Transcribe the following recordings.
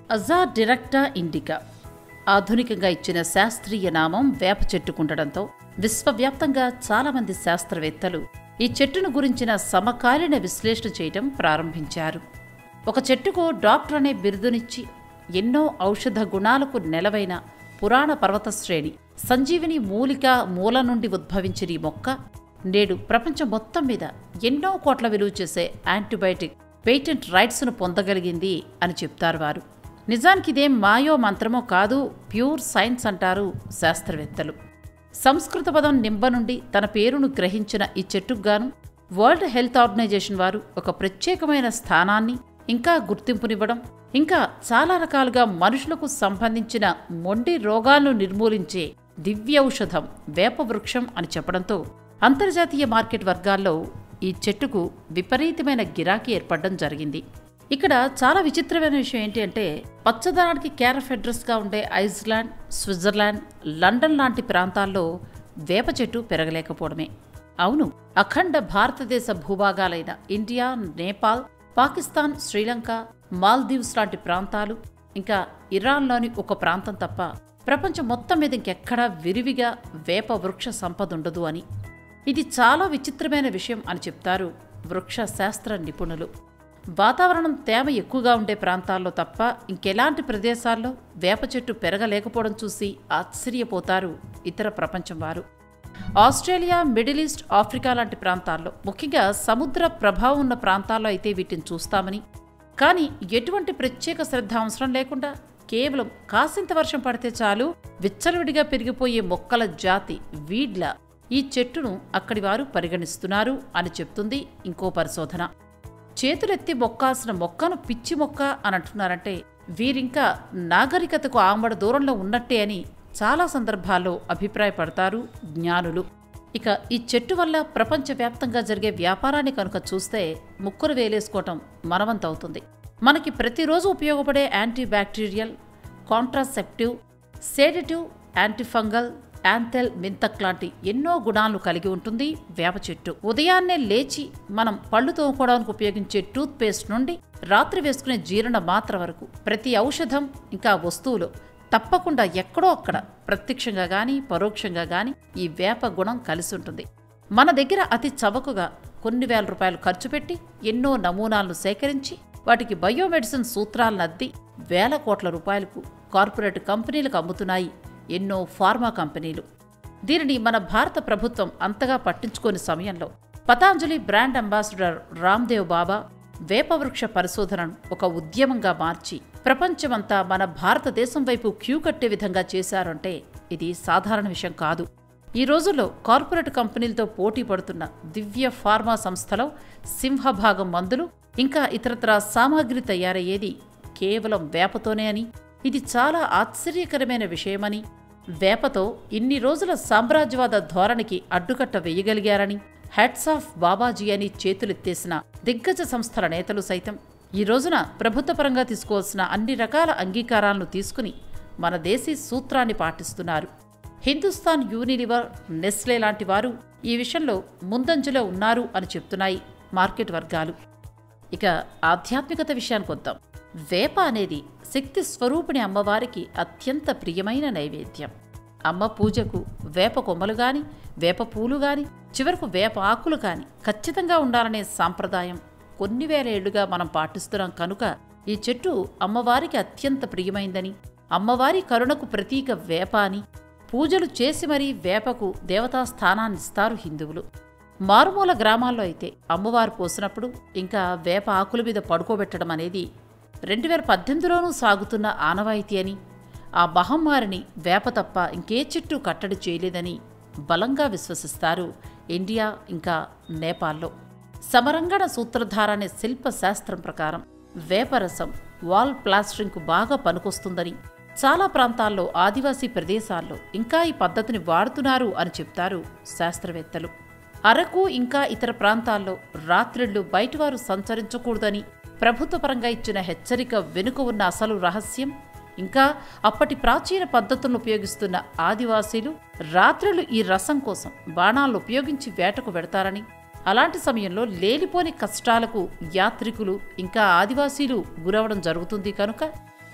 అజా డిరెక్టా indica ఆధునికంగా ఇచ్చిన శాస్త్రీయ నామం వేప చెట్టుకుండడంతో విశ్వవ్యాప్తంగా చాలామంది శాస్త్రవేత్తలు ఈ చెట్టును గురించిన సమకాలీన విశ్లేషణ చేయడం ప్రారంభించారు ఒక చెట్టుకు డాక్టర్ అనే బిరుదునిచ్చి ఎన్నో ఔషధ గుణాలకు నెలవైన పురాణ పర్వత శ్రేణి సంజీవిని మూలిక మూల నుండి ఉద్భవించిన ఈ మొక్క నేడు ప్రపంచం మొత్తం మీద ఎన్నో కోట్ల విలువ చేసే యాంటీబయాటిక్ పేటెంట్ రైట్స్ను పొందగలిగింది అని చెప్తారు వారు నిజానికి ఇదేం మాయో మంత్రమో కాదు ప్యూర్ సైన్స్ అంటారు శాస్త్రవేత్తలు సంస్కృత పదం నింబ నుండి తన పేరును గ్రహించిన ఈ చెట్టుకు గాను వరల్డ్ హెల్త్ ఆర్గనైజేషన్ వారు ఒక ప్రత్యేకమైన స్థానాన్ని ఇంకా గుర్తింపునివ్వడం ఇంకా చాలా రకాలుగా మనుషులకు సంబంధించిన మొండి రోగాలను నిర్మూలించే దివ్యౌషధం వేప వృక్షం అని చెప్పడంతో అంతర్జాతీయ మార్కెట్ వర్గాల్లో ఈ చెట్టుకు విపరీతమైన గిరాకీ ఏర్పడడం జరిగింది ఇక్కడ చాలా విచిత్రమైన విషయం ఏంటి అంటే పచ్చదనానికి కేరఫ్ అడ్రస్గా ఉండే ఐస్లాండ్ స్విట్జర్లాండ్ లండన్ లాంటి ప్రాంతాల్లో వేప చెట్టు పెరగలేకపోవడమే అవును అఖండ భారతదేశ భూభాగాలైన ఇండియా నేపాల్ పాకిస్తాన్ శ్రీలంక మాల్దీవ్స్ లాంటి ప్రాంతాలు ఇంకా ఇరాన్లోని ఒక ప్రాంతం తప్ప ప్రపంచం మొత్తం మీద ఇంకెక్కడా విరివిగా వేప వృక్ష సంపద ఉండదు అని ఇది చాలా విచిత్రమైన విషయం అని చెప్తారు వృక్ష శాస్త్ర నిపుణులు వాతావరణం తేమ ఎక్కువగా ఉండే ప్రాంతాల్లో తప్ప ఇంకెలాంటి ప్రదేశాల్లో వేప చెట్టు పెరగలేకపోవడం చూసి ఆశ్చర్యపోతారు ఇతర ప్రపంచం వారు ఆస్ట్రేలియా మిడిల్ ఈస్ట్ ఆఫ్రికా లాంటి ప్రాంతాల్లో ముఖ్యంగా సముద్ర ప్రభావం ఉన్న ప్రాంతాల్లో అయితే వీటిని చూస్తామని కానీ ఎటువంటి ప్రత్యేక శ్రద్ధ అవసరం లేకుండా కేవలం కాసింత వర్షం పడితే చాలు విచ్చలవిడిగా పెరిగిపోయే మొక్కల జాతి వీడ్ల ఈ చెట్టును అక్కడి వారు పరిగణిస్తున్నారు అని చెప్తుంది ఇంకో పరిశోధన చేతులెత్తి మొక్కాల్సిన మొక్కను పిచ్చి మొక్క అని అంటున్నారంటే వీరింకా నాగరికతకు ఆంబడ దూరంలో ఉన్నట్టే అని చాలా సందర్భాల్లో అభిప్రాయపడతారు జ్ఞానులు ఇక ఈ చెట్టు వల్ల ప్రపంచవ్యాప్తంగా జరిగే వ్యాపారాన్ని కనుక చూస్తే ముక్కును వేలేసుకోవటం మనవంతవుతుంది మనకి ప్రతిరోజు ఉపయోగపడే anti bacterial contraceptive sedative antifungal anthelmintic లాంటి ఎన్నో గుణాలు కలిగి ఉంటుంది వేప చెట్టు ఉదయాన్నే లేచి మనం పళ్ళు తోముకోవడానికి ఉపయోగించే టూత్ పేస్ట్ నుండి రాత్రి వేసుకునే జీర్ణ మాత్ర వరకు ప్రతి ఔషధం ఇంకా వస్తువులు తప్పకుండా ఎక్కడో అక్కడ ప్రత్యక్షంగా గాని పరోక్షంగా గాని ఈ వేప గుణం కలిసి ఉంటుంది మన దగ్గర అతి చవకగా కొన్ని వేల రూపాయలు ఖర్చు పెట్టి ఎన్నో నమూనాలను సేకరించి వాటికి బయోమెడిసిన్ సూత్రాలను అద్ది వేల కోట్ల రూపాయలకు కార్పొరేట్ కంపెనీలకు అమ్ముతున్నాయి ఎన్నో ఫార్మా కంపెనీలు దీనిని మన భారత ప్రభుత్వం అంతగా పట్టించుకోని సమయంలో పతాంజలి బ్రాండ్ అంబాసిడర్ రామ్దేవ్ బాబా వేపవృక్ష పరిశోధనను ఒక ఉద్యమంగా మార్చి ప్రపంచమంతా మన భారతదేశం వైపు క్యూ కట్టే విధంగా చేశారంటే ఇది సాధారణ విషయం కాదు ఈ రోజుల్లో కార్పొరేట్ కంపెనీలతో పోటీ పడుతున్న దివ్య ఫార్మా సంస్థలో సింహభాగం మందులు ఇంకా ఇతరత్రా సామాగ్రి తయారయ్యేది కేవలం వేపతోనే అని ఇది చాలా ఆశ్చర్యకరమైన విషయమని వేపతో ఇన్ని రోజుల సామ్రాజ్యవాద ధోరణికి అడ్డుకట్ట వేయగలిగారని హ్యాట్స్ ఆఫ్ బాబాజీ అని చేతులెత్తేసిన దిగ్గజ సంస్థల నేతలు సైతం ఈ రోజున ప్రభుత్వపరంగా తీసుకోవాల్సిన అన్ని రకాల అంగీకారాలను తీసుకుని మన దేశీ సూత్రాన్ని పాటిస్తున్నారు హిందుస్థాన్ యూనిలివర్ నెస్లే లాంటి వారు ఈ విషయంలో ముందంజలో ఉన్నారు అని చెప్తున్నాయి మార్కెట్ వర్గాలు ఇక ఆధ్యాత్మికత విషయానికి వద్దాం వేప అనేది శక్తి స్వరూపిణి అమ్మవారికి అత్యంత ప్రియమైన నైవేద్యం అమ్మ పూజకు వేప కొమ్మలు గాని వేప పూలు గాని చివరకు వేప ఆకులు గాని ఖచ్చితంగా ఉండాలనే సాంప్రదాయం కొన్ని వేల ఏళ్లుగా మనం పాటిస్తున్నాం కనుక ఈ చెట్టు అమ్మవారికి అత్యంత ప్రియమైందని అమ్మవారి కరుణకు ప్రతీక వేప అని పూజలు చేసి మరీ వేపకు దేవతా స్థానాన్నిస్తారు హిందువులు మారుమూల గ్రామాల్లో అయితే అమ్మవారు పోసినప్పుడు ఇంకా వేప ఆకుల మీద పడుకోబెట్టడం అనేది రెండు వేల పద్దెనిమిదిలోనూ సాగుతున్న ఆనవాయితీ అని ఆ మహమ్మారిని వేప తప్ప ఇంకే చెట్టు కట్టడి చేయలేదని బలంగా విశ్వసిస్తారు ఇండియా ఇంకా నేపాల్లో సమరంగణ సూత్రధార అనే శిల్ప శాస్త్రం ప్రకారం వేపరసం వాల్ ప్లాస్టరింగ్కు బాగా పనికొస్తుందని చాలా ప్రాంతాల్లో ఆదివాసీ ప్రదేశాల్లో ఇంకా ఈ పద్ధతిని వాడుతున్నారు అని చెప్తారు శాస్త్రవేత్తలు అరకు ఇంకా ఇతర ప్రాంతాల్లో రాత్రిళ్లు బయటివారు సంచరించకూడదని ప్రభుత్వపరంగా ఇచ్చిన హెచ్చరిక వెనుక ఉన్న అసలు రహస్యం ఇంకా అప్పటి ప్రాచీన పద్ధతులను ఉపయోగిస్తున్న ఆదివాసీలు రాత్రులు ఈ రసం కోసం బాణాలను ఉపయోగించి వేటకు వెడతారని అలాంటి సమయంలో లేనిపోని కష్టాలకు యాత్రికులు ఇంకా ఆదివాసీలు గురవడం జరుగుతుంది కనుక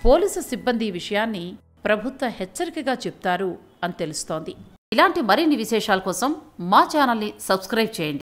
పోలీసు సిబ్బంది ఈ విషయాన్ని ప్రభుత్వ హెచ్చరికగా చెప్తారు అని తెలుస్తోంది ఇలాంటి మరిన్ని విశేషాల కోసం మా ఛానల్ని సబ్స్క్రైబ్ చేయండి